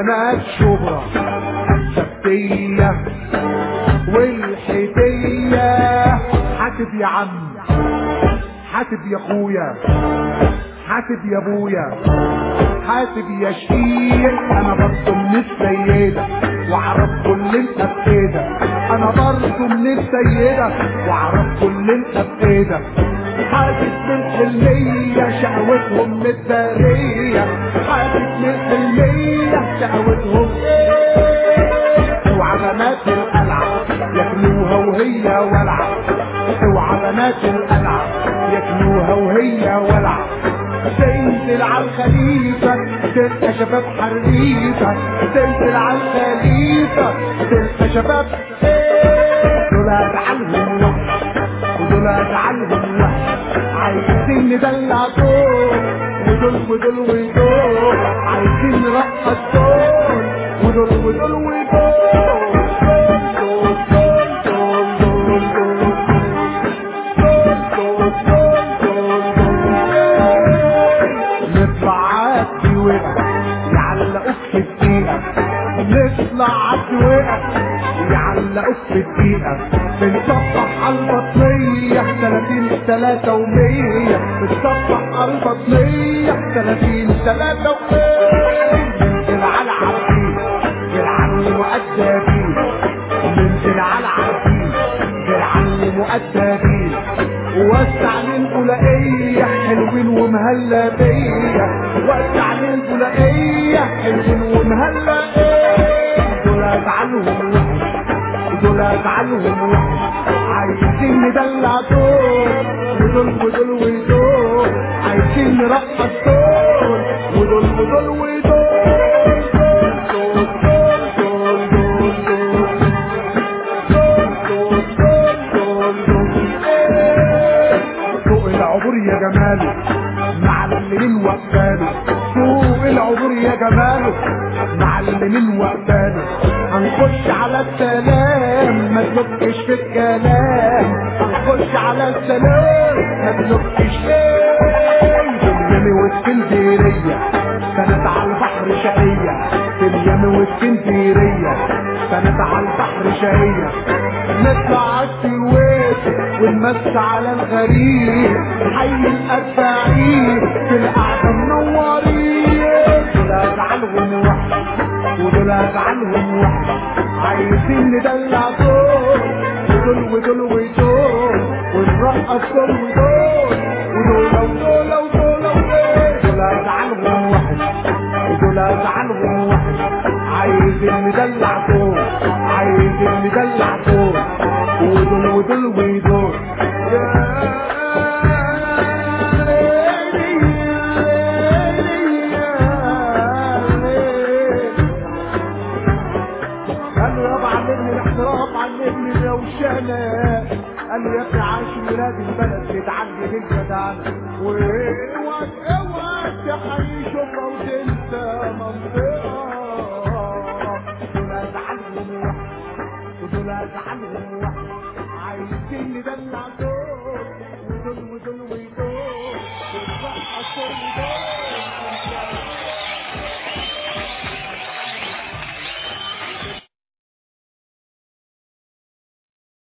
وبنات شبرا السبتية والحيدية حاسب يا عم حاسب يا اخويا حاسب يا ابويا حاسب يا شقيق انا برضه من السيدة واعرف كل انت بايدك انا برضه من السيدة واعرف كل انت بايدك حاسس بالحلمية شقوتهم متدارية حاسس بالحلمية شقوتهم اوعى بنات القلعة ياكلوها وهي ولعة اوعى بنات القلعة ياكلوها وهي ولعة تنزل على الخليفة تلقى شباب حريفة تنزل على الخليفة تلقى شباب دول اجعلهم وحش ودول اجعلهم وحش عايزين ندلع دول ودول ودول ودول عايزين نرقص دول ودول ودول ودول دول دول دول دول دول دول نطلع عدي وقع يعلقوك في الدقيقة نطلع عدي وقع يعلقوك في الدقيقة بنصفح على البطنية 30 3 و100 بنصفح على البطنية 30 3 و100 ننزل على العبيد بالعلم مؤدبين ننزل على العبيد بالعلم مؤدبين وسع للبلائية حلوين ومهلا بيا وسع للبلائية حلوين ومهلا بيا دول ازعلهم وحش دول ازعلهم وحش عايزين ندلع دول ودول ودول ودول عايزين نرقص دول ودول ودول ودول دول دول دول دول دول دول سوق العبور يا جماله معلمين وقفاله سوق العبور يا جماله معلمين وقفاله هنخش على السلام ما تلقش في الكلام هنخش على السلام ما تلقش في اليمي واسكندرية كانت على البحر شقية في اليمي واسكندرية كانت على البحر شقية نطلع على السويس ونمس على الغريب حي الأتباعين في القعدة منورين دول أزعلهم وحش ودول أزعلهم وحش عايزين ندلع دول ودول ودول ودول ونرقص دول ودول ودول ودول ودول ودول دول أزعلهم وحش ودول أزعلهم وحش عايزين ندلع دول عايزين ندلع دول ودول ودول ودول قالوا يابا علمني الاحترام علمني الروشنة قال لي يا ابني عاش ولاد البلد بتعدي بالجدعنة واوعى اوعى تحيي شبرا وتنسى منطقة دول ازعلهم وحش ودول ازعلهم وحش عايزين ندلع دول ودول ودول ودول ونرقص دول ودول